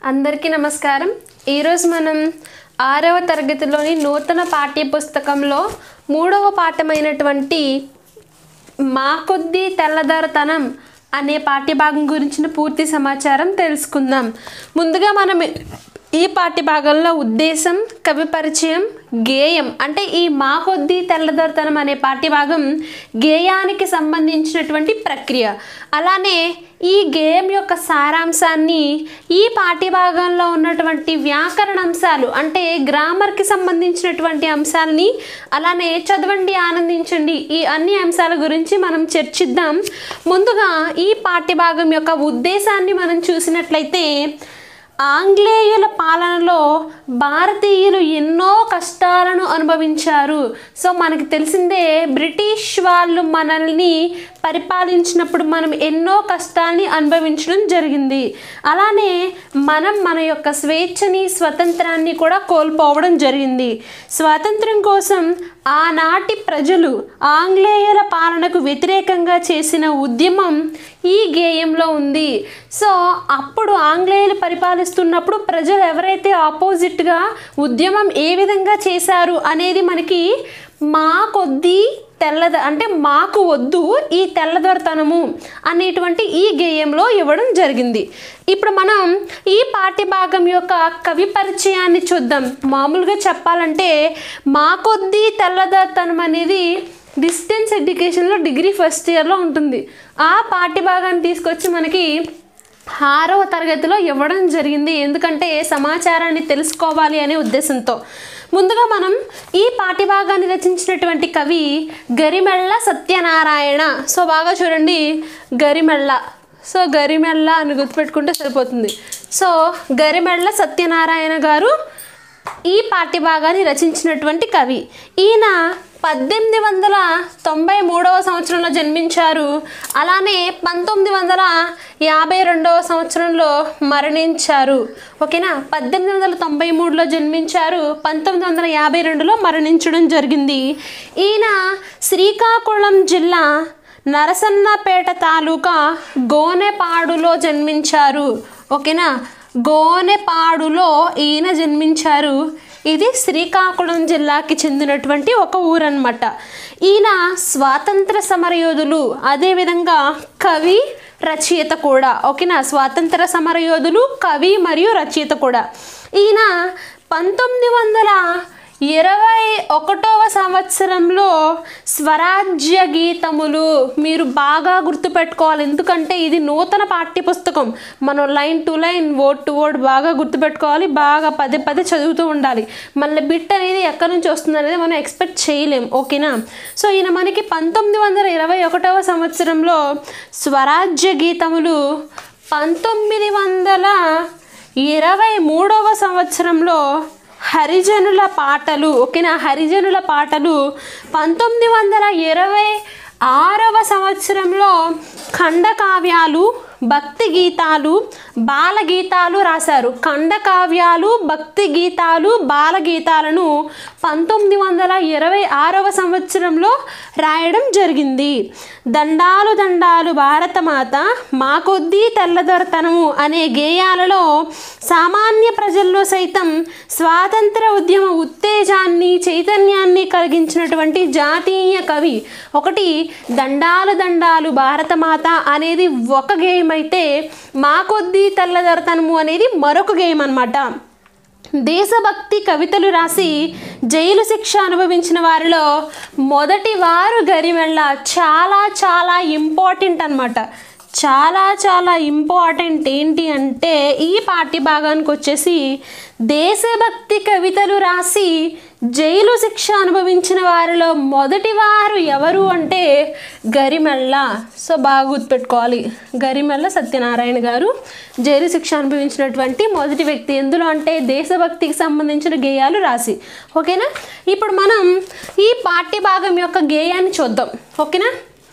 అందరికీ నమస్కారం ఈరోజు మనం ఆరవ తరగతిలోని నూతన పాఠ్య పుస్తకంలో మూడవ పాఠమైనటువంటి మా కొద్దీ తెల్లదారతనం అనే పాఠ్యభాగం గురించిన పూర్తి సమాచారం తెలుసుకుందాం ముందుగా మనం ఈ పాఠ్యభాగంలో ఉద్దేశం కవి పరిచయం గేయం అంటే ఈ మా కొద్దీ తెల్లదొరతనం అనే పాఠ్యభాగం గేయానికి సంబంధించినటువంటి ప్రక్రియ అలానే ఈ గేయం యొక్క సారాంశాన్ని ఈ పాఠ్యభాగంలో ఉన్నటువంటి వ్యాకరణ అంశాలు అంటే గ్రామర్కి సంబంధించినటువంటి అంశాలని అలానే చదవండి ఆనందించండి ఈ అన్ని అంశాల గురించి మనం చర్చిద్దాం ముందుగా ఈ పాఠ్యభాగం యొక్క ఉద్దేశాన్ని మనం చూసినట్లయితే ఆంగ్లేయుల పాలనలో భారతీయులు ఎన్నో కష్టాలను అనుభవించారు సో మనకి తెలిసిందే బ్రిటిష్ వాళ్ళు మనల్ని పరిపాలించినప్పుడు మనం ఎన్నో కష్టాల్ని అనుభవించడం జరిగింది అలానే మనం మన యొక్క స్వేచ్ఛని స్వతంత్రాన్ని కూడా కోల్పోవడం జరిగింది స్వాతంత్రం కోసం ఆనాటి ప్రజలు ఆంగ్లేయుల పాలనకు వ్యతిరేకంగా చేసిన ఉద్యమం ఈ గేయంలో ఉంది సో అప్పుడు ఆంగ్లేయులు పరిపాలిస్తున్నప్పుడు ప్రజలు ఎవరైతే ఆపోజిట్గా ఉద్యమం ఏ విధంగా చేశారు అనేది మనకి మా కొద్దీ తెల్లద అంటే మాకు వద్దు ఈ తెల్లదొరతనము అనేటువంటి ఈ గేయంలో ఇవ్వడం జరిగింది ఇప్పుడు మనం ఈ పాఠ్యభాగం యొక్క కవి పరిచయాన్ని చూద్దాం మామూలుగా చెప్పాలంటే మా కొద్దీ తెల్లదొరతనం అనేది డిస్టెన్స్ ఎడ్యుకేషన్లో డిగ్రీ ఫస్ట్ ఇయర్లో ఉంటుంది ఆ పాఠ్యభాగాన్ని తీసుకొచ్చి మనకి ఆరవ తరగతిలో ఇవ్వడం జరిగింది ఎందుకంటే సమాచారాన్ని తెలుసుకోవాలి అనే ఉద్దేశంతో ముందుగా మనం ఈ పాఠ్యభాగాన్ని రచించినటువంటి కవి గరిమెళ్ళ సత్యనారాయణ సో బాగా చూడండి గరిమెళ్ళ సో గరిమెళ్ళ అని గుర్తుపెట్టుకుంటే సరిపోతుంది సో గరిమెళ్ళ సత్యనారాయణ గారు ఈ పాఠ్యభాగాన్ని రచించినటువంటి కవి ఈయన పద్దెనిమిది వందల తొంభై మూడవ సంవత్సరంలో జన్మించారు అలానే పంతొమ్మిది వందల యాభై రెండవ సంవత్సరంలో మరణించారు ఓకేనా పద్దెనిమిది వందల తొంభై మూడులో జన్మించారు పంతొమ్మిది వందల యాభై రెండులో మరణించడం జరిగింది ఈయన శ్రీకాకుళం జిల్లా నరసన్నపేట తాలూకా గోనెపాడులో జన్మించారు ఓకేనా గోనెపాడులో ఈయన జన్మించారు ఇది శ్రీకాకుళం జిల్లాకి చెందినటువంటి ఒక ఊరన్నమాట ఈయన స్వాతంత్ర సమరయోధులు అదేవిధంగా కవి రచయిత కూడా ఓకేనా స్వాతంత్ర సమరయోధులు కవి మరియు రచయిత కూడా ఈయన పంతొమ్మిది వందల ఇరవై ఒకటవ సంవత్సరంలో స్వరాజ్య గీతములు మీరు బాగా గుర్తుపెట్టుకోవాలి ఎందుకంటే ఇది నూతన పాఠ్యపుస్తకం మనం line to line word to word బాగా గుర్తుపెట్టుకోవాలి బాగా పదే పదే చదువుతూ ఉండాలి మళ్ళీ బిట్ అనేది ఎక్కడి నుంచి వస్తుంది అనేది మనం ఎక్స్పెక్ట్ చేయలేం ఓకేనా సో ఈయన మనకి పంతొమ్మిది వందల ఇరవై ఒకటవ సంవత్సరంలో స్వరాజ్య గీతములు పంతొమ్మిది వందల ఇరవై మూడవ సంవత్సరంలో హరిజనుల పాటలు ఓకేనా హరిజనుల పాటలు పంతొమ్మిది వందల ఇరవై ఆరవ సంవత్సరంలో ఖండకావ్యాలు భక్తి గీతాలు బాలగీతాలు రాశారు ఖండకావ్యాలు భక్తి గీతాలు బాలగీతాలను పంతొమ్మిది వందల ఇరవై ఆరవ సంవత్సరంలో రాయడం జరిగింది దండాలు దండాలు భారతమాత మా కొద్దీ తెల్లదొరతనము అనే గేయాలలో సామాన్య ప్రజల్లో సైతం స్వాతంత్ర ఉద్యమ ఉత్తేజాన్ని చైతన్యాన్ని కలిగించినటువంటి జాతీయ కవి ఒకటి దండాలు దండాలు భారతమాత అనేది ఒక గేయం అయితే మా కొద్దీ తెల్లదొరతనము అనేది మరొక గేయం అన్నమాట దేశభక్తి కవితలు రాసి జైలు శిక్ష అనుభవించిన వారిలో మొదటి వారు గరిమెళ్ళ చాలా చాలా ఇంపార్టెంట్ అన్నమాట చాలా చాలా ఇంపార్టెంట్ ఏంటి అంటే ఈ పాఠ్య భాగానికి వచ్చేసి దేశభక్తి కవితలు రాసి జైలు శిక్ష అనుభవించిన వారిలో మొదటి వారు ఎవరు అంటే గరిమెళ్ళ సో బాగా గుర్తుపెట్టుకోవాలి గరిమెళ్ళ సత్యనారాయణ గారు జైలు శిక్ష అనుభవించినటువంటి మొదటి వ్యక్తి ఎందులో అంటే దేశభక్తికి సంబంధించిన గేయాలు రాసి ఓకేనా ఇప్పుడు మనం ఈ పాఠ్య భాగం యొక్క గేయాన్ని చూద్దాం ఓకేనా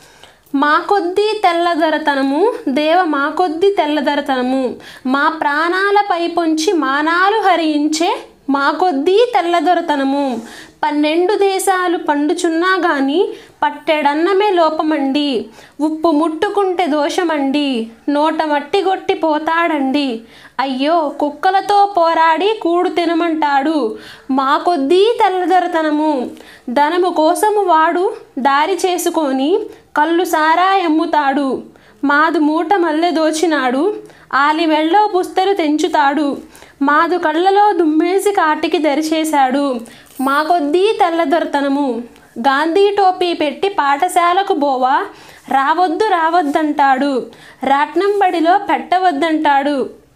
మా కొద్దీ తెల్లదొరతనము దేవ మా కొద్దీ తెల్లదొరతనము మా ప్రాణాలపై పొంచి మానాలు హరించే మా కొద్దీ తెల్లదొరతనము పన్నెండు దేశాలు పండుచున్నా గాని పట్టెడన్నమే లోపమండి ఉప్పు ముట్టుకుంటే దోషమండి నోట మట్టి కొట్టి పోతాడండి అయ్యో కుక్కలతో పోరాడి కూడు తినమంటాడు మా కొద్దీ తెల్లదొరతనము ధనము కోసము వాడు దారి చేసుకొని కళ్ళు సారా ఎమ్ముతాడు మాదు మూట మల్లె దోచినాడు ఆలి మెళ్ళో పుస్తలు తెంచుతాడు మాదు కళ్ళలో దుమ్మేసి కాటికి దరిచేశాడు మా కొద్దీ తెల్లదొరతనము గాంధీ టోపీ పెట్టి పాఠశాలకు బోవా రావద్దు రావద్దంటాడు రాట్నం బడిలో పెట్టవద్దంటాడు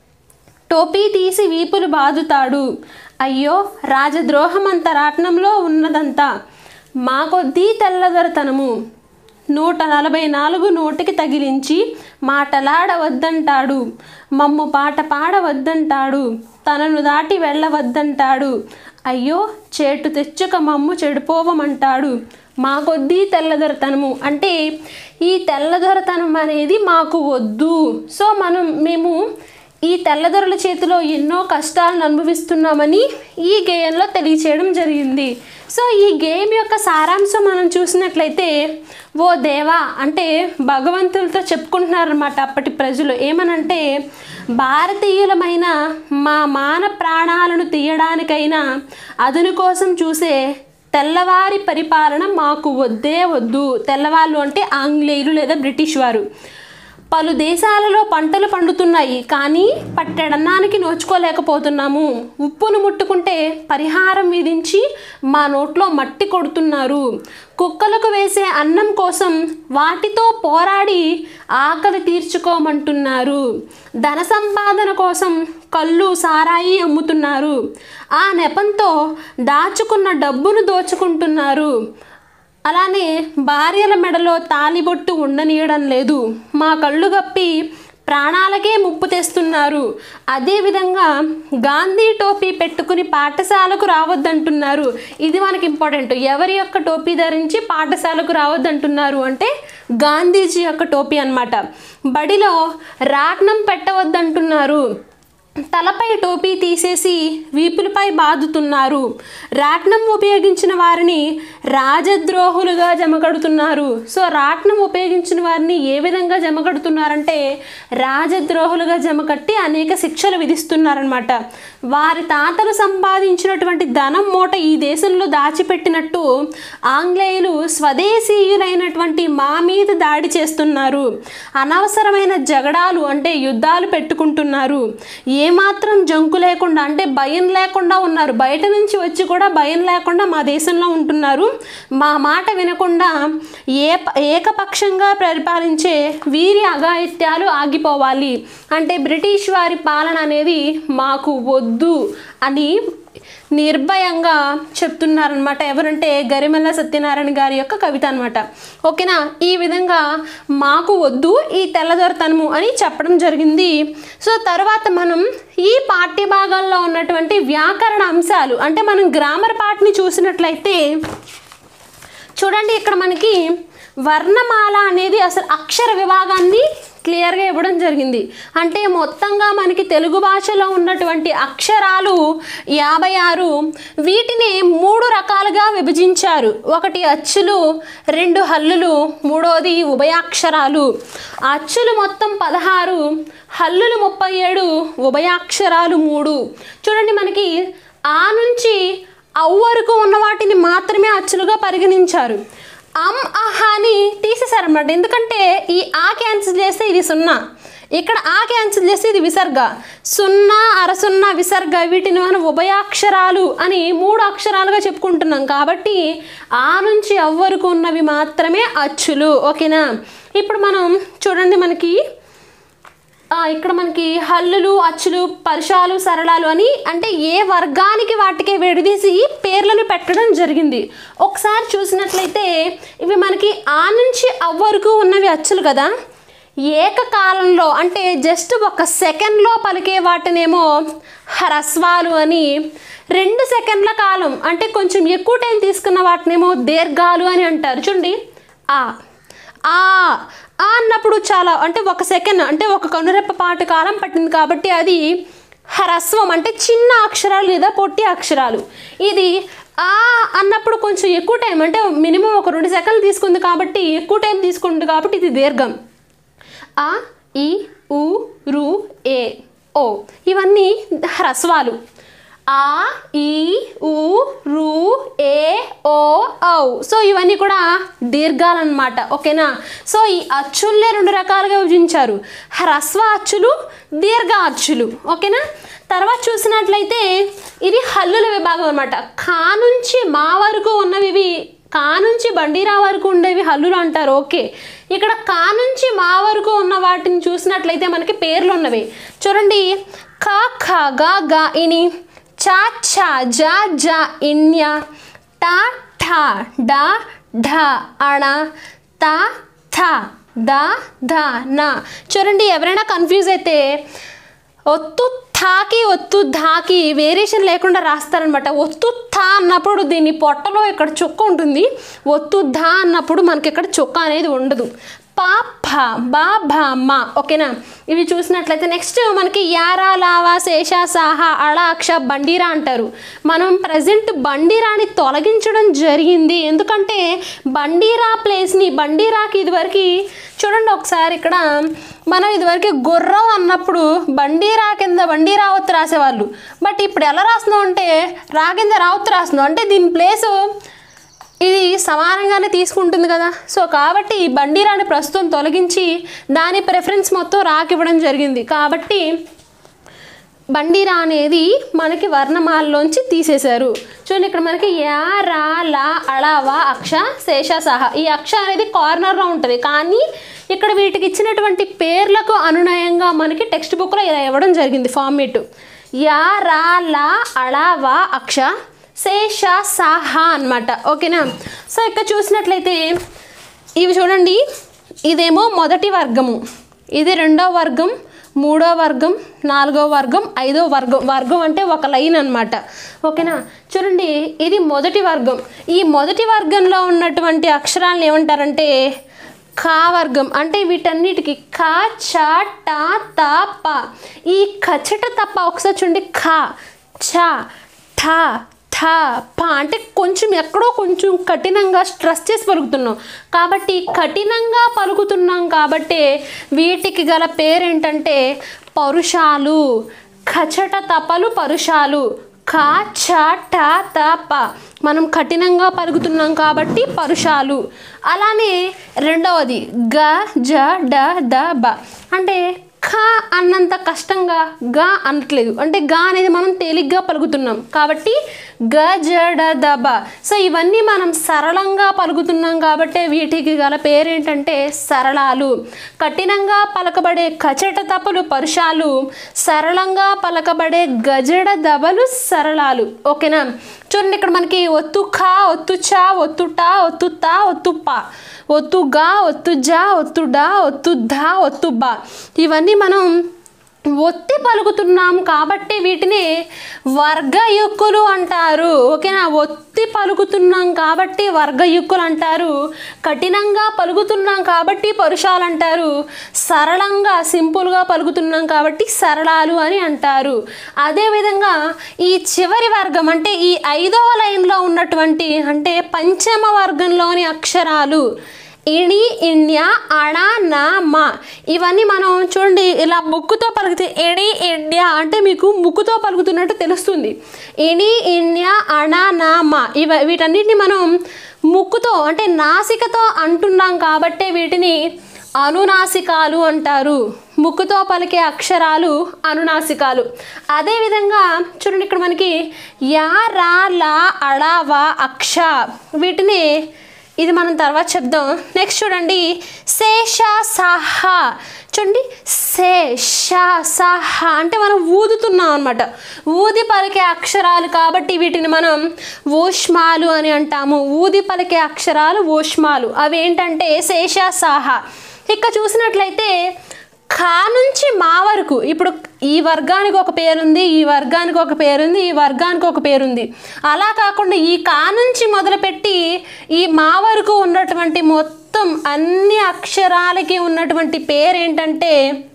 టోపీ తీసి వీపులు బాదుతాడు అయ్యో రాజద్రోహమంత రాట్నంలో ఉన్నదంతా మా కొద్దీ తెల్లదొరతనము నూట నలభై నాలుగు నోటికి తగిలించి మాటలాడవద్దంటాడు మమ్ము పాట పాడవద్దంటాడు తనను దాటి వెళ్ళవద్దంటాడు అయ్యో చేటు తెచ్చుక మమ్ము చెడిపోవమంటాడు మా కొద్దీ తెల్లదొరతనము అంటే ఈ తెల్లదొరతనం అనేది మాకు వద్దు సో మనం మేము ఈ తెల్లదొరల చేతిలో ఎన్నో కష్టాలను అనుభవిస్తున్నామని ఈ గేయంలో తెలియచేయడం జరిగింది సో ఈ గేయం యొక్క సారాంశం మనం చూసినట్లయితే ఓ దేవా అంటే భగవంతులతో చెప్పుకుంటున్నారన్నమాట అప్పటి ప్రజలు ఏమనంటే భారతీయులమైన మా మాన ప్రాణాలను తీయడానికైనా అదును కోసం చూసే తెల్లవారి పరిపాలన మాకు వద్దే వద్దు తెల్లవాళ్ళు అంటే ఆంగ్లేయులు లేదా బ్రిటిష్ వారు పలు దేశాలలో పంటలు పండుతున్నాయి కానీ పట్టెడన్నానికి నోచుకోలేకపోతున్నాము ఉప్పును ముట్టుకుంటే పరిహారం విధించి మా నోట్లో మట్టి కొడుతున్నారు కుక్కలకు వేసే అన్నం కోసం వాటితో పోరాడి ఆకలి తీర్చుకోమంటున్నారు ధన సంపాదన కోసం కళ్ళు సారాయి అమ్ముతున్నారు ఆ నెపంతో దాచుకున్న డబ్బును దోచుకుంటున్నారు అలానే భార్యల మెడలో తాలిబొట్టు ఉండనీయడం లేదు మా కళ్ళు గప్పి ప్రాణాలకే ముప్పు తెస్తున్నారు అదేవిధంగా గాంధీ టోపీ పెట్టుకుని పాఠశాలకు రావద్దంటున్నారు ఇది మనకి ఇంపార్టెంట్ ఎవరి యొక్క టోపీ ధరించి పాఠశాలకు రావద్దంటున్నారు అంటే గాంధీజీ యొక్క టోపీ అన్నమాట బడిలో రాట్నం పెట్టవద్దంటున్నారు తలపై టోపీ తీసేసి వీపులపై బాదుతున్నారు రాట్నం ఉపయోగించిన వారిని రాజద్రోహులుగా జమకడుతున్నారు సో రాట్నం ఉపయోగించిన వారిని ఏ విధంగా జమకడుతున్నారంటే రాజద్రోహులుగా జమకట్టి అనేక శిక్షలు విధిస్తున్నారనమాట వారి తాతలు సంపాదించినటువంటి ధనం మూట ఈ దేశంలో దాచిపెట్టినట్టు ఆంగ్లేయులు స్వదేశీయులైనటువంటి మా మీద దాడి చేస్తున్నారు అనవసరమైన జగడాలు అంటే యుద్ధాలు పెట్టుకుంటున్నారు ఏమాత్రం జంకు లేకుండా అంటే భయం లేకుండా ఉన్నారు బయట నుంచి వచ్చి కూడా భయం లేకుండా మా దేశంలో ఉంటున్నారు మా మాట వినకుండా ఏ ఏకపక్షంగా పరిపాలించే వీరి అఘాయిత్యాలు ఆగిపోవాలి అంటే బ్రిటిష్ వారి పాలన అనేది మాకు వద్దు అని నిర్భయంగా చెప్తున్నారనమాట ఎవరంటే గరిమెల్ల సత్యనారాయణ గారి యొక్క కవిత అనమాట ఓకేనా ఈ విధంగా మాకు వద్దు ఈ తెల్లదొరతనము అని చెప్పడం జరిగింది సో తర్వాత మనం ఈ పాఠ్య భాగాల్లో ఉన్నటువంటి వ్యాకరణ అంశాలు అంటే మనం గ్రామర్ పార్ట్ని చూసినట్లయితే చూడండి ఇక్కడ మనకి వర్ణమాల అనేది అసలు అక్షర విభాగాన్ని క్లియర్గా ఇవ్వడం జరిగింది అంటే మొత్తంగా మనకి తెలుగు భాషలో ఉన్నటువంటి అక్షరాలు యాభై ఆరు వీటిని మూడు రకాలుగా విభజించారు ఒకటి అచ్చులు రెండు హల్లులు మూడోది ఉభయాక్షరాలు అచ్చులు మొత్తం పదహారు హల్లులు ముప్పై ఏడు ఉభయాక్షరాలు మూడు చూడండి మనకి ఆ నుంచి అవ్ వరకు ఉన్న వాటిని మాత్రమే అచ్చులుగా పరిగణించారు అమ్ అహాని తీసేశారన్నమాట ఎందుకంటే ఈ ఆ క్యాన్సిల్ చేస్తే ఇది సున్నా ఇక్కడ ఆ క్యాన్సిల్ చేస్తే ఇది విసర్గ సున్నా అరసున్నా విసర్గ వీటిని మనం ఉభయాక్షరాలు అని మూడు అక్షరాలుగా చెప్పుకుంటున్నాం కాబట్టి ఆ నుంచి అవ్వరకు ఉన్నవి మాత్రమే అచ్చులు ఓకేనా ఇప్పుడు మనం చూడండి మనకి ఆ, ఇక్కడ మనకి హల్లులు అచ్చులు పరుషాలు సరళాలు అని అంటే ఏ వర్గానికి వాటికే విడదీసి పేర్లను పెట్టడం జరిగింది ఒకసారి చూసినట్లయితే ఇవి మనకి ఆ నుంచి అవ్ వరకు ఉన్నవి అచ్చులు కదా ఏకకాలంలో అంటే జస్ట్ ఒక సెకండ్లో పలికే వాటినేమో హ్రస్వాలు అని రెండు సెకండ్ల కాలం అంటే కొంచెం ఎక్కువ టైం తీసుకున్న వాటినేమో దీర్ఘాలు అని అంటారు చూడండి ఆ ఆ ఆ అన్నప్పుడు చాలా అంటే ఒక సెకండ్ అంటే ఒక కనురెప్ప పాటు కాలం పట్టింది కాబట్టి అది హ్రస్వం అంటే చిన్న అక్షరాలు లేదా పొట్టి అక్షరాలు ఇది ఆ అన్నప్పుడు కొంచెం ఎక్కువ టైం అంటే మినిమం ఒక రెండు సెకండ్లు తీసుకుంది కాబట్టి ఎక్కువ టైం తీసుకుంటుంది కాబట్టి ఇది దీర్ఘం ఆ ఈ ఉ రు ఏ ఓ ఇవన్నీ హ్రస్వాలు ఆ ఈ ఊ రు ఏ ఓ ఔ సో ఇవన్నీ కూడా దీర్ఘాలు అనమాట ఓకేనా సో ఈ అచ్చుల్నే రెండు రకాలుగా విభజించారు హ్రస్వ అచ్చులు దీర్ఘ అచ్చులు ఓకేనా తర్వాత చూసినట్లయితే ఇది హల్లుల విభాగం అనమాట కా నుంచి మా వరకు ఉన్నవి ఇవి కా నుంచి బండిరా వరకు ఉండేవి హల్లులు అంటారు ఓకే ఇక్కడ కా నుంచి మా వరకు ఉన్న వాటిని చూసినట్లయితే మనకి పేర్లు ఉన్నవి చూడండి కా ఖ గా గా ఇని చా ఛా జా జా ఇన్య టా ఠా డా ఢ అణ తా థ ద ధ నా చూడండి ఎవరైనా కన్ఫ్యూజ్ అయితే ఒత్తు థాకి ఒత్తు ధాకి వేరియేషన్ లేకుండా రాస్తారనమాట ఒత్తు థా అన్నప్పుడు దీని పొట్టలో ఇక్కడ చుక్క ఉంటుంది ఒత్తు ధా అన్నప్పుడు మనకి ఇక్కడ చుక్క అనేది ఉండదు పా భ బా భ మా ఓకేనా ఇవి చూసినట్లయితే నెక్స్ట్ మనకి యారా లావా శేష సాహా అళ అక్ష బండిరా అంటారు మనం ప్రజెంట్ బండిరాని తొలగించడం జరిగింది ఎందుకంటే బండిరా ప్లేస్ని బండిరాకి ఇదివరకు చూడండి ఒకసారి ఇక్కడ మనం ఇదివరకు గుర్రం అన్నప్పుడు బండిరా కింద బండి రావత్తు రాసేవాళ్ళు బట్ ఇప్పుడు ఎలా రాస్తున్నాం అంటే రా కింద రావత్తు రాస్తున్నాం అంటే దీని ప్లేసు ఇది సమానంగానే తీసుకుంటుంది కదా సో కాబట్టి ఈ బండిరాని ప్రస్తుతం తొలగించి దాని ప్రిఫరెన్స్ మొత్తం రాకివ్వడం జరిగింది కాబట్టి బండిరా అనేది మనకి వర్ణమాలలోంచి తీసేశారు చూడండి ఇక్కడ మనకి యా రా లా అళవా అక్ష శేష సహ ఈ అక్ష అనేది కార్నర్లో ఉంటుంది కానీ ఇక్కడ వీటికి ఇచ్చినటువంటి పేర్లకు అనునయంగా మనకి టెక్స్ట్ బుక్లో ఇలా ఇవ్వడం జరిగింది ఫార్మేట్ యా రా లా అళవా అక్ష శేష సహ అన్నమాట ఓకేనా సో ఇక్కడ చూసినట్లయితే ఇవి చూడండి ఇదేమో మొదటి వర్గము ఇది రెండో వర్గం మూడో వర్గం నాలుగో వర్గం ఐదో వర్గం వర్గం అంటే ఒక లైన్ అన్నమాట ఓకేనా చూడండి ఇది మొదటి వర్గం ఈ మొదటి వర్గంలో ఉన్నటువంటి అక్షరాలను ఏమంటారంటే కా వర్గం అంటే వీటన్నిటికి కా చ టా తా ప ఈ కచట తప్ప ఒకసారి చూడండి ఖా ఛ ఠ థ ప అంటే కొంచెం ఎక్కడో కొంచెం కఠినంగా స్ట్రెస్ చేసి పలుకుతున్నాం కాబట్టి కఠినంగా పలుకుతున్నాం కాబట్టి వీటికి గల పేరేంటంటే పరుషాలు ఖచట తపలు పరుషాలు ఖా ఛ ఠ త ప మనం కఠినంగా పలుకుతున్నాం కాబట్టి పరుషాలు అలానే రెండవది గ జ డ ద బ అంటే ఖ అన్నంత కష్టంగా గా అనట్లేదు అంటే గా అనేది మనం తేలిగ్గా పలుకుతున్నాం కాబట్టి గ జడ దబ సో ఇవన్నీ మనం సరళంగా పలుకుతున్నాం కాబట్టి వీటికి గల పేరేంటంటే సరళాలు కఠినంగా పలకబడే కచట తపలు పరుషాలు సరళంగా పలకబడే గజడ దబలు సరళాలు ఓకేనా చూడండి ఇక్కడ మనకి ఒత్తు ఖా ఒత్తు చా ఒత్తు టా ఒత్తు తా ఒత్తు పా ఒత్తు గా ఒత్తు జా ఒత్తు డా ఒత్తు ధా ఒత్తు బా ఇవన్నీ మనం ఒత్తి పలుకుతున్నాం కాబట్టి వీటిని వర్గయుక్కులు అంటారు ఓకేనా ఒత్తి పలుకుతున్నాం కాబట్టి వర్గయుక్కులు అంటారు కఠినంగా పలుకుతున్నాం కాబట్టి పరుషాలు అంటారు సరళంగా సింపుల్గా పలుకుతున్నాం కాబట్టి సరళాలు అని అంటారు అదేవిధంగా ఈ చివరి వర్గం అంటే ఈ ఐదవ లైన్లో ఉన్నటువంటి అంటే పంచమ వర్గంలోని అక్షరాలు ఇణి ఇణ్య అణ నా మా ఇవన్నీ మనం చూడండి ఇలా ముక్కుతో పలికితే ఎణి ఇణ్య అంటే మీకు ముక్కుతో పలుకుతున్నట్టు తెలుస్తుంది ఇణి ఇణ్య అణ నా మా ఇవ వీటన్నిటిని మనం ముక్కుతో అంటే నాసికతో అంటున్నాం కాబట్టే వీటిని అనునాసికాలు అంటారు ముక్కుతో పలికే అక్షరాలు అనునాసికాలు అదేవిధంగా చూడండి ఇక్కడ మనకి యా రా లా అళ వా అక్ష వీటిని ఇది మనం తర్వాత చెప్దాం నెక్స్ట్ చూడండి శేష సహ చూడండి శేష సహ అంటే మనం ఊదుతున్నాం అనమాట ఊది పలికే అక్షరాలు కాబట్టి వీటిని మనం ఊష్మాలు అని అంటాము ఊది పలికే అక్షరాలు ఊష్మాలు అవి ఏంటంటే శేష సాహ ఇక్కడ చూసినట్లయితే ఖా నుంచి మా వరకు ఇప్పుడు ఈ వర్గానికి ఒక పేరుంది ఈ వర్గానికి ఒక పేరుంది ఈ వర్గానికి ఒక పేరుంది అలా కాకుండా ఈ కా నుంచి మొదలుపెట్టి ఈ మా వరకు ఉన్నటువంటి మొత్తం అన్ని అక్షరాలకి ఉన్నటువంటి పేరు ఏంటంటే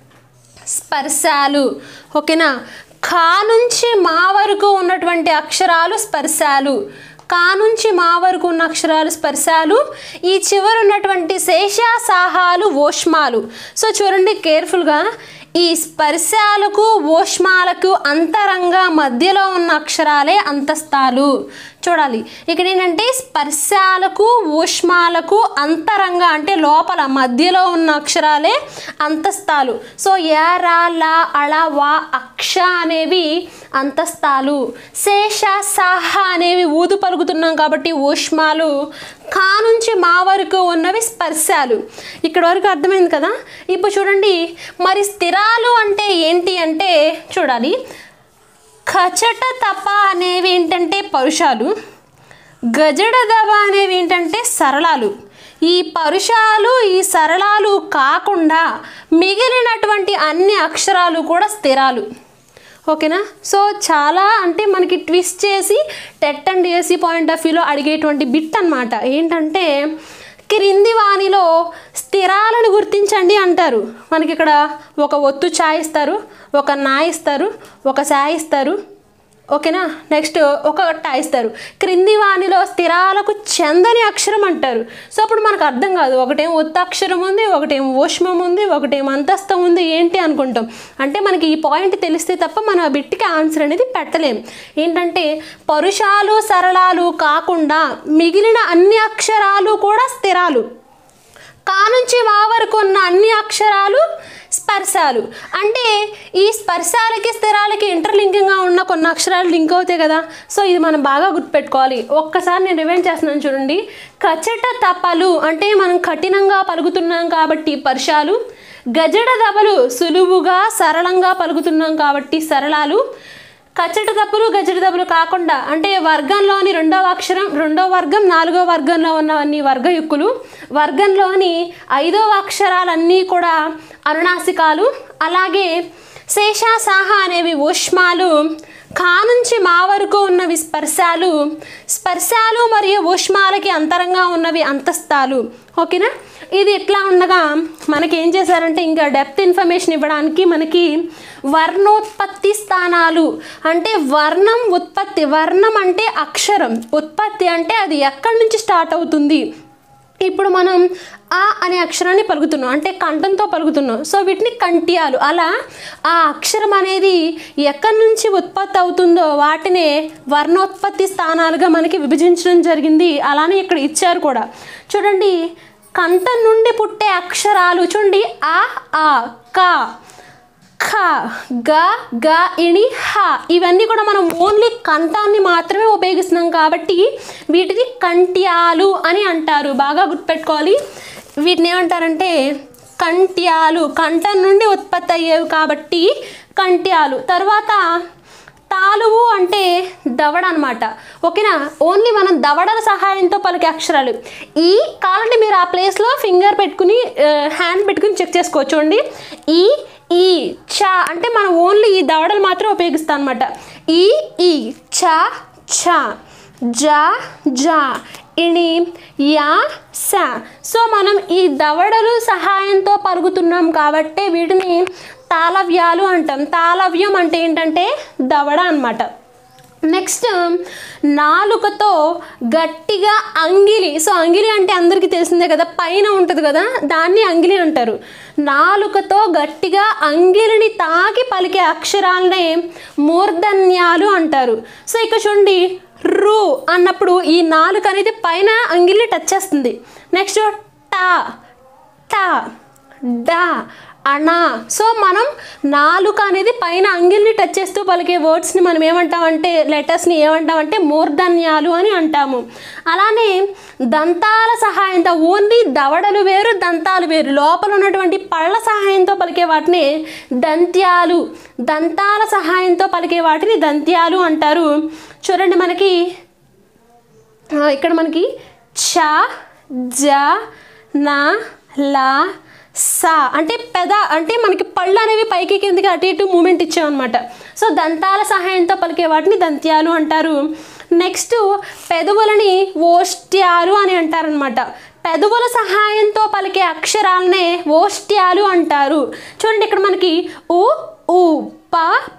స్పర్శాలు ఓకేనా ఖా నుంచి మా వరకు ఉన్నటువంటి అక్షరాలు స్పర్శాలు కా నుంచి మా వరకు ఉన్న అక్షరాలు స్పర్శాలు ఈ చివర ఉన్నటువంటి శేష సాహాలు ఓష్మాలు సో చూడండి కేర్ఫుల్గా ఈ స్పర్శాలకు ఓష్మాలకు అంతరంగా మధ్యలో ఉన్న అక్షరాలే అంతస్తాలు చూడాలి ఇక్కడ ఏంటంటే స్పర్శాలకు ఊష్మాలకు అంతరంగా అంటే లోపల మధ్యలో ఉన్న అక్షరాలే అంతస్తాలు సో యా రా లా అళ వా అక్ష అనేవి అంతస్తాలు శేష సాహ అనేవి ఊదు పలుకుతున్నాం కాబట్టి ఊష్మాలు కా నుంచి మా వరకు ఉన్నవి స్పర్శాలు ఇక్కడ వరకు అర్థమైంది కదా ఇప్పుడు చూడండి మరి స్థిరాలు అంటే ఏంటి అంటే చూడాలి ఖచట తప అనేవి ఏంటంటే పరుషాలు గజడ దవ అనేవి ఏంటంటే సరళాలు ఈ పరుషాలు ఈ సరళాలు కాకుండా మిగిలినటువంటి అన్ని అక్షరాలు కూడా స్థిరాలు ఓకేనా సో చాలా అంటే మనకి ట్విస్ట్ చేసి TET and DSC point of వ్యూలో అడిగేటువంటి బిట్ అనమాట ఏంటంటే క్రింది వాణిలో స్థిరాలను గుర్తించండి అంటారు మనకి ఇక్కడ ఒక ఒత్తు ఛాయ్ ఇస్తారు ఒక నా ఇస్తారు ఒక సాయి ఇస్తారు ఓకేనా నెక్స్ట్ ఒక టా ఇస్తారు క్రింది వాణిలో స్థిరాలకు చెందని అక్షరం అంటారు సో అప్పుడు మనకు అర్థం కాదు ఒకటేం ఒత్త అక్షరం ఉంది ఒకటేం ఊష్మం ఉంది ఒకటేం అంతస్తం ఉంది ఏంటి అనుకుంటాం అంటే మనకి ఈ పాయింట్ తెలిస్తే తప్ప మనం ఆ బిట్టికి ఆన్సర్ అనేది పెట్టలేం ఏంటంటే పరుషాలు సరళాలు కాకుండా మిగిలిన అన్ని అక్షరాలు కూడా స్థిరాలు కా నుంచి వా వరకు ఉన్న అన్ని అక్షరాలు స్పర్శాలు అంటే ఈ స్పర్శాలకి స్థిరాలకి ఇంటర్లింకింగ్గా ఉన్న కొన్ని అక్షరాలు లింక్ అవుతాయి కదా సో ఇది మనం బాగా గుర్తుపెట్టుకోవాలి ఒక్కసారి నేను రివైండ్ చేస్తున్నాను చూడండి కచట తపలు అంటే మనం కఠినంగా పలుకుతున్నాం కాబట్టి పర్షాలు గజడ దబలు సులువుగా సరళంగా పలుకుతున్నాం కాబట్టి సరళాలు కచ్చట దప్పులు గజడ దప్పులు కాకుండా అంటే వర్గంలోని రెండవ అక్షరం రెండో వర్గం నాలుగో వర్గంలో ఉన్నవన్నీ వర్గయుక్కులు వర్గంలోని ఐదవ అక్షరాలన్నీ కూడా అనునాసికాలు అలాగే శేష సాహ అనేవి ఊష్మాలు కా నుంచి మా వరకు ఉన్నవి స్పర్శాలు స్పర్శాలు మరియు ఊష్మాలకి అంతరంగా ఉన్నవి అంతస్తాలు ఓకేనా ఇది ఇట్లా ఉండగా మనకి ఏం చేశారంటే ఇంకా డెప్త్ ఇన్ఫర్మేషన్ ఇవ్వడానికి మనకి వర్ణోత్పత్తి స్థానాలు అంటే వర్ణం ఉత్పత్తి వర్ణం అంటే అక్షరం ఉత్పత్తి అంటే అది ఎక్కడి నుంచి స్టార్ట్ అవుతుంది ఇప్పుడు మనం ఆ అనే అక్షరాన్ని పలుకుతున్నాం అంటే కంఠంతో పలుకుతున్నాం సో వీటిని కంటియాలు అలా ఆ అక్షరం అనేది ఎక్కడి నుంచి ఉత్పత్తి అవుతుందో వాటినే వర్ణోత్పత్తి స్థానాలుగా మనకి విభజించడం జరిగింది అలానే ఇక్కడ ఇచ్చారు కూడా చూడండి కంఠం నుండి పుట్టే అక్షరాలు చూడండి ఆ ఆ కా ఖ గ గ ఇణి హ ఇవన్నీ కూడా మనం ఓన్లీ కంఠాన్ని మాత్రమే ఉపయోగిస్తున్నాం కాబట్టి వీటిని కంట్యాలు అని అంటారు బాగా గుర్తుపెట్టుకోవాలి వీటిని ఏమంటారంటే కంట్యాలు కంఠం నుండి ఉత్పత్తి అయ్యేవి కాబట్టి కంట్యాలు తర్వాత తాలువు అంటే దవడ అనమాట ఓకేనా ఓన్లీ మనం దవడల సహాయంతో పలికే అక్షరాలు ఈ కావాలంటే మీరు ఆ ప్లేస్లో ఫింగర్ పెట్టుకుని హ్యాండ్ పెట్టుకుని చెక్ చేసుకోవచ్చు చూడండి ఈ ఈ చ అంటే మనం ఓన్లీ ఈ దవడలు మాత్రం ఉపయోగిస్తాం అనమాట ఈ ఈ చ ఛ జ జ ఇణి యా స సో మనం ఈ దవడలు సహాయంతో పలుకుతున్నాం కాబట్టి వీటిని తాళవ్యాలు అంటాం తాళవ్యం అంటే ఏంటంటే దవడ అన్నమాట నెక్స్ట్ నాలుకతో గట్టిగా అంగిలి సో అంగిలి అంటే అందరికీ తెలిసిందే కదా పైన ఉంటుంది కదా దాన్ని అంగిలి అంటారు నాలుకతో గట్టిగా అంగిలిని తాకి పలికే అక్షరాలనే మూర్ధన్యాలు అంటారు సో ఇక్కడ చూడండి రు అన్నప్పుడు ఈ నాలుక అనేది పైన అంగిలి టచ్ చేస్తుంది నెక్స్ట్ టా టా డా అనా సో మనం నాలుక అనేది పైన అంగిల్ని టచ్ చేస్తూ పలికే వర్డ్స్ని మనం ఏమంటామంటే లెటర్స్ని ఏమంటామంటే మూర్ధన్యాలు అని అంటాము అలానే దంతాల సహాయంతో ఓన్లీ దవడలు వేరు దంతాలు వేరు లోపల ఉన్నటువంటి పళ్ళ సహాయంతో పలికే వాటిని దంత్యాలు దంతాల సహాయంతో పలికే వాటిని దంత్యాలు అంటారు చూడండి మనకి ఆ, ఇక్కడ మనకి చ జ నా లా సా అంటే పెద అంటే మనకి పళ్ళు అనేవి పైకి కిందకి అటు ఇటు మూమెంట్ ఇచ్చామన్నమాట సో దంతాల సహాయంతో పలికే వాటిని దంత్యాలు అంటారు నెక్స్ట్ పెదవులని ఓష్ట్యాలు అని అంటారనమాట పెదవుల సహాయంతో పలికే అక్షరాలనే ఓష్ట్యాలు అంటారు చూడండి ఇక్కడ మనకి ఉ ఉ ప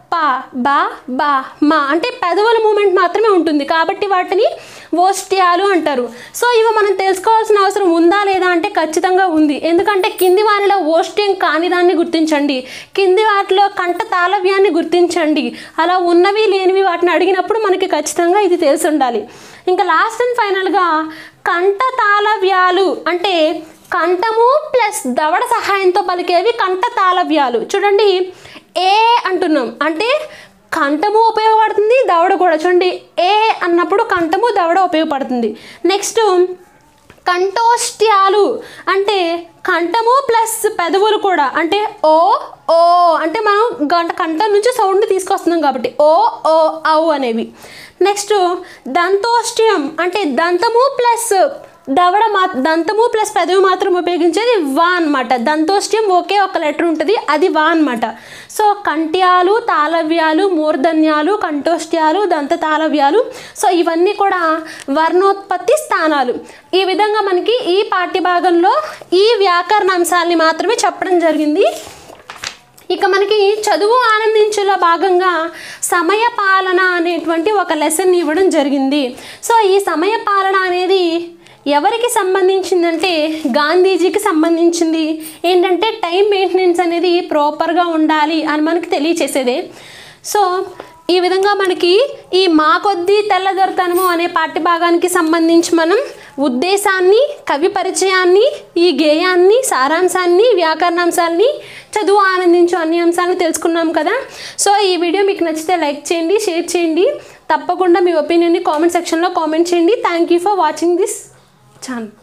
పా బా బా మా అంటే పెదవుల మూమెంట్ మాత్రమే ఉంటుంది కాబట్టి వాటిని ఓష్ట్యాలు అంటారు సో ఇవి మనం తెలుసుకోవాల్సిన అవసరం ఉందా లేదా అంటే ఖచ్చితంగా ఉంది ఎందుకంటే కింది వారిలో ఓష్ట్యం కాని దాన్ని గుర్తించండి కింది వాటిలో కంట తాళవ్యాన్ని గుర్తించండి అలా ఉన్నవి లేనివి వాటిని అడిగినప్పుడు మనకి ఖచ్చితంగా ఇది తెలిసి ఉండాలి ఇంకా లాస్ట్ అండ్ ఫైనల్గా కంట తాళవ్యాలు అంటే కంఠము ప్లస్ దవడ సహాయంతో పలికేవి కంఠ తాళవ్యాలు చూడండి ఏ అంటున్నాం అంటే కంఠము ఉపయోగపడుతుంది దవడ కూడా చూడండి ఏ అన్నప్పుడు కంఠము దవడ ఉపయోగపడుతుంది నెక్స్ట్ కంఠోష్ట్యాలు అంటే కంఠము ప్లస్ పెదవులు కూడా అంటే ఓ ఓ అంటే మనం గంట కంఠం నుంచి సౌండ్ తీసుకొస్తున్నాం కాబట్టి ఓ ఓ ఔ అనేవి నెక్స్ట్ దంతోష్ట్యం అంటే దంతము ప్లస్ దవడ మా దంతము ప్లస్ పెదవి మాత్రం ఉపయోగించేది వా అనమాట దంతోష్ట్యం ఒకే ఒక లెటర్ ఉంటుంది అది వా అనమాట సో కంట్యాలు తాళవ్యాలు మూర్ధన్యాలు కంఠోష్ట్యాలు దంత తాళవ్యాలు సో ఇవన్నీ కూడా వర్ణోత్పత్తి స్థానాలు ఈ విధంగా మనకి ఈ పాఠ్యభాగంలో ఈ వ్యాకరణ అంశాలని మాత్రమే చెప్పడం జరిగింది ఇక మనకి చదువు ఆనందించులో భాగంగా సమయ పాలన అనేటువంటి ఒక లెసన్ ఇవ్వడం జరిగింది సో ఈ సమయ పాలన అనేది ఎవరికి సంబంధించిందంటే గాంధీజీకి సంబంధించింది ఏంటంటే టైం మెయింటెనెన్స్ అనేది ప్రాపర్గా ఉండాలి అని మనకి తెలియచేసేదే సో ఈ విధంగా మనకి ఈ మా కొద్దీ తెల్లదొరతనము అనే పాఠ్యభాగానికి సంబంధించి మనం ఉద్దేశాన్ని కవి పరిచయాన్ని ఈ గేయాన్ని సారాంశాన్ని వ్యాకరణాంశాన్ని చదువు ఆనందించు అన్ని అంశాలను తెలుసుకున్నాం కదా సో ఈ వీడియో మీకు నచ్చితే లైక్ చేయండి షేర్ చేయండి తప్పకుండా మీ ఒపీనియన్ని కామెంట్ సెక్షన్లో కామెంట్ చేయండి thank you for watching this channel